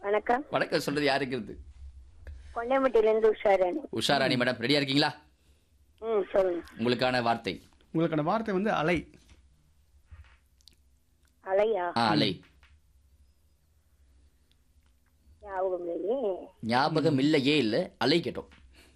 வணக்கம் வணக்கம் சொல்றது யாருக்கு இருந்து கொண்டைமட்டில இருந்து உஷாராணி உஷாராணி மேடம் ரெடியா இருக்கீங்களா ம் சொல்லுங்க உங்களுக்கான வார்த்தை உங்களுக்கான வார்த்தை வந்து அலை அலையா ஆ அலை ஞாபகம் இல்லையே ஞாபகம் இல்லையே இல்ல அலை கேட்டோம்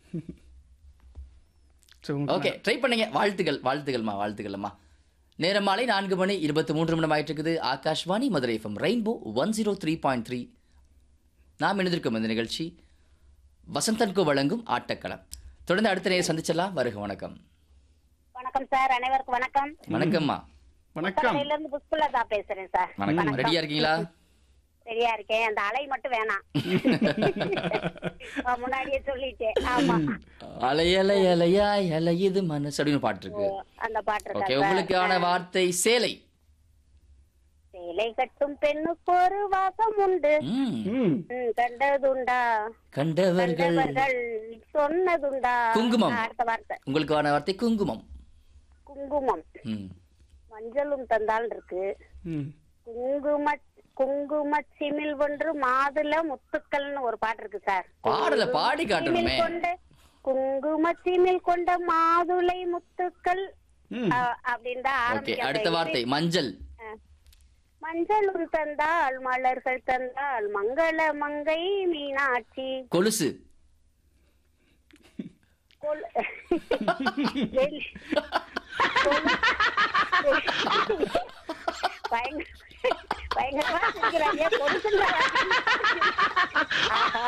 சரி, உங்களுக்கு ஓகே ட்ரை பண்ணுங்க வாழ்த்துக்கள் வாழ்த்துக்கள்மா வாழ்த்துக்கள்மா நேரம் மாலை நான்கு மணி இருபத்தி மூன்று நிமிடம் ஆயிட்டு இருக்குது Akashvani Madurai FM rainbow one zero three point three நாம் இணைந்திருக்கும் இந்த நிகழ்ச்சி வசந்தன்கோ வழங்கும் ஆட்டக்களம் தொடர்ந்து அடுத்த நேரம் சந்திச்சலாம் வருக வணக்கம் வணக்கம் சார் அனைவருக்கும் வணக்கம் வணக்கம்மா வணக்கம் கடையில இருந்து புஷ்பலதா பேசுறேன் சார் வணக்கம் ரெடியா இருக்கீங்களா சரியா இருக்கேன் அந்த அலை மட்டும் வேணாம் நான் முன்னாடியே சொல்லிட்டேன் ஆமா அலை அலை அலையாய் அலையுது மனசு அப்படின்னு பாட்டு இருக்கு அந்த பாட்டு இருக்கா ஓகே சார்? உங்களுக்கான வார்த்தை சேலை சேலை கட்டும் பெண்ணுக்கு ஒரு வாசம் உண்டு ம், ம் ம், கண்டதுண்டா கண்டவர்கள் கண்டவர்கள் சொன்னதுண்டா குங்குமம். அடுத்த வார்த்தை உங்களுக்கான வார்த்தை குங்குமம் குங்குமம் ம் மஞ்சளும் தந்தால் இருக்கு ம் குங்கும குங்கும சிமிழ் ஒன்று மாதுள முத்துக்கள்னு ஒரு பாட்டு இருக்கு சார் பாடல பாடி காட்டணுமே சிமிழ் கொண்ட குங்கும சிமிழ் கொண்ட மாதுளை முத்துக்கள் ம் அஹ், அப்படின்னு தான் ஓகே ஆரம்பிக்கும் அடுத்த அந்த வார்த்தை இது. மஞ்சள் அஹ். மஞ்சளும் தந்தால் மலர்கள் தந்தால் மங்கள மங்கை மீனாட்சி கொலுசு கொல் வெள்ளி- கொலு- பயங்கர பயங்கரமா சிரிக்கிறாங்க. கொலுசுங்க. ஆஹா.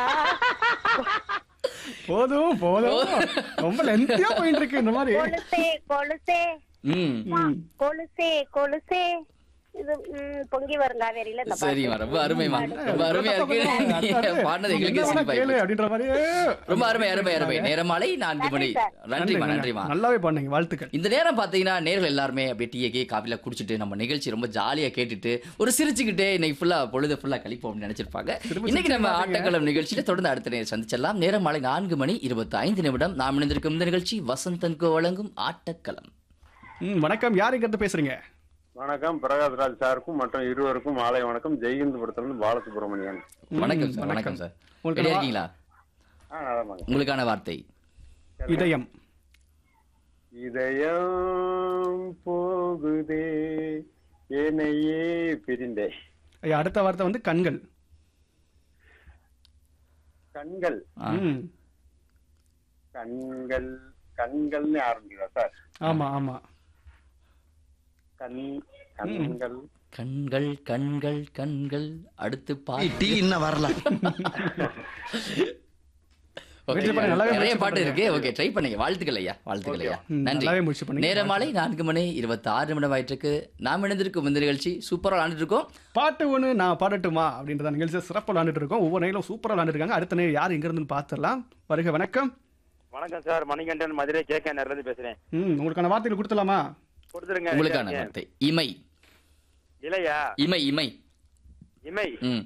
போதும் போதும் ரொம்ப லென்த்தியா போயிட்டு இருக்கு இந்த மாதிரி கொலுசே கொலுசே ம் மா, கொலுசே கொலுசே இது ம், பொங்கி வரும் காவேரியில இந்த பாட்டு. சரிம்மா ரொம்ப அருமைமா ரொம்ப அருமையா இருக்கு நீங்க பாடினது எங்களுக்கு என்ன வேணா சிரிப்பாய் கேளு அப்படின்ற மாதிரியே ரொம்ப அருமை அருமை அருமை நேரம் மாலை நான்கு மணி நன்றிமா நன்றிமா நல்லாவே பண்ணீங்க வாழ்த்துக்கள் இந்த நேரம் பாத்தீங்கன்னா நேர்கள் எல்லாருமே அப்படியே டீ கே காஃபில குடிச்சிட்டு நம்ம நிகழ்ச்சி ரொம்ப ஜாலியா கேட்டுட்டு ஒரு சிரிச்சுக்கிட்டே இன்னைக்கு ஃபுல்லா பொழுது ஃபுல்லா கழிப்போம்னு நினைச்சிருப்பாங்க இன்னைக்கு நம்ம ஆட்டக்களம் நிகழ்ச்சியில தொடர்ந்து அடுத்த நேரம் சந்திச்சிடலாம் நேரம் மாலை நான்கு மணி இருபத்தி ஐந்து நிமிடம் நாம் இணைந்திருக்கும் இந்த நிகழ்ச்சி வசந்தன்கோ வழங்கும் ஆட்டக்களம் ம் வணக்கம் யார் இங்க இருந்து பேசுறீங்க வணக்கம் பிரகாஷ்ராஜ் சாருக்கும் மற்றும் இருவருக்கும் மாலை வணக்கம் ஜெய்ஹிந்த்புரத்திலிருந்து பாலசுப்ரமணியன் வணக்கம் சார் வணக்கம் சார் உங்களுக்கு ரெடியா இருக்கீங்களா ஆ நலமாங்க உங்களுக்கான வார்த்தை இதயம் இதயம் போகுதே என்னையே பிரிந்தே ஐயா, அடுத்த வார்த்தை வந்து கண்கள் கண்கள் ஆ. ம் கண்கள் கண்கள்னு ஆரம்பிக்கிறா சார் ஆமா ஆமா கண் கண்கள் கண்கள் கண்கள் கண்கள் அடுத்து பாட்டு டீ இன்னும் வரல Okay, முயற்சி பண்ணி நல்லாவே நிறைய முயற்சி பாட்டு பண்ணுங்க. இருக்கு ஓகே ட்ரை பண்ணுங்க வாழ்த்துக்கள் ஐயா வாழ்த்துக்கள் ஐயா ம், நன்றி நல்லாவே முயற்சி பண்ணீங்க. நேர மாலை நான்கு மணி இருபத்தி ஆறு நிமிடம் ஆயிட்டு இருக்கு நாம் இணைந்திருக்கும் இந்த நிகழ்ச்சி சூப்பரா விளாண்டுட்டு இருக்கோம் பாட்டு ஒன்று நான் பாடட்டுமா அப்படின்றத நிகழ்ச்சியை சிறப்பாக விளாண்டுட்டு இருக்கோம் ஒவ்வொரு நேரம் சூப்பராக விளாண்டுட்டு இருக்காங்க அடுத்த நேரம் யார் எங்க இருந்துன்னு பார்த்துடலாம் வருக வணக்கம் வணக்கம் sir Manikandan Madurai K K இருந்து பேசுறேன் ம் உங்களுக்கான வார்த்தைகள் கொடுத்துலாமா கொடுத்துருங்க உங்களுக்கான வார்த்தை இமை இலையா இமை இமை இமை ம்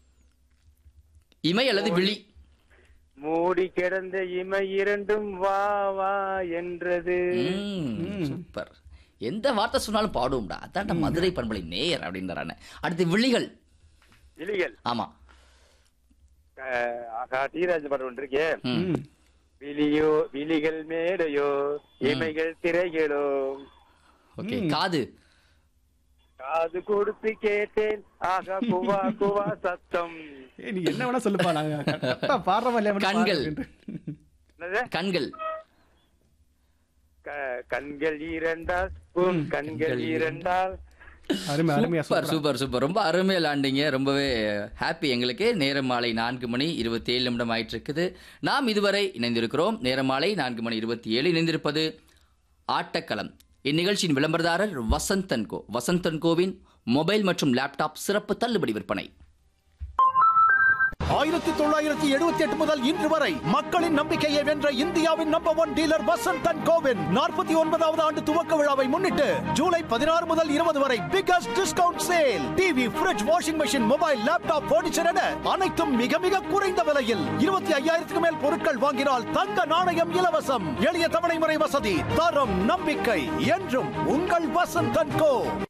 இமை அல்லது விழி மூடி கிடந்த இமை இரண்டும் வா வா என்றது ம், சூப்பர் எந்த வார்த்தை சொன்னாலும் பாடுவோம்டா அதான்டா மதுரை பண்பலை நேயர் அப்படின்றானே அடுத்து விழிகள் இலிகள் ஆமா அஹ், ஆகா தீராஜ் பாட்டு ஒன்று இருக்கே ம். ம் விழியோ விழிகள் மேடையோ இமைகள் திரைகளோ ஓகே காது காது கொடுத்து கேட்டேன் ஆகா குவா குவா சத்தம் ஏய் நீ என்ன வேணா சொல்லுப்பா நாங்க கரெக்டா பாடுறவா இல்லையா மட்டும் கண்கள். பாருங்க. என்னது கண்கள் க- கண்கள் இரண்டால் உன் கண்கள் இரண்டால் அருமை அருமையா சூப்பர் சூப்பர் சூப்பர் சூப்பர் ரொம்ப அருமையா விளாண்டிங்க ரொம்பவே ஹாப்பி எங்களுக்கு நேரம் மாலை நான்கு மணி இருபத்தி ஏழு நிமிடம் ஆயிட்டு இருக்குது நாம் இதுவரை இணைந்திருக்கிறோம் நேரம் மாலை நான்கு மணி இருபத்தி ஏழு இணைந்திருப்பது ஆட்டக்களம் இந்நிகழ்ச்சியின் விளம்பரதாரர் வசந்தன் கோ வசந்தன் கோவின் மொபைல் மற்றும் லேப்டாப் சிறப்பு தள்ளுபடி விற்பனை ஆயிரத்தி தொள்ளாயிரத்தி எழுபத்தி எட்டு முதல் இன்று வரை மக்களின் நம்பிக்கையை வென்ற இந்தியாவின் number one dealer Vasanth and கோவின் நாற்பத்தி ஒன்பதாவது ஆண்டு துவக்க விழாவை முன்னிட்டு ஜூலை பதினாறு முதல் இருபது வரை biggest discount sale TV fridge washing machine mobile laptop furniture என அனைத்தும் மிக மிக குறைந்த விலையில் இருபத்தி ஐயாயிரத்துக்கு மேல் பொருட்கள் வாங்கினால் தங்க நாணயம் இலவசம் எளிய தவணை முறை வசதி தரம் நம்பிக்கை என்றும் உங்கள் வசந்த் அண்ட் கோ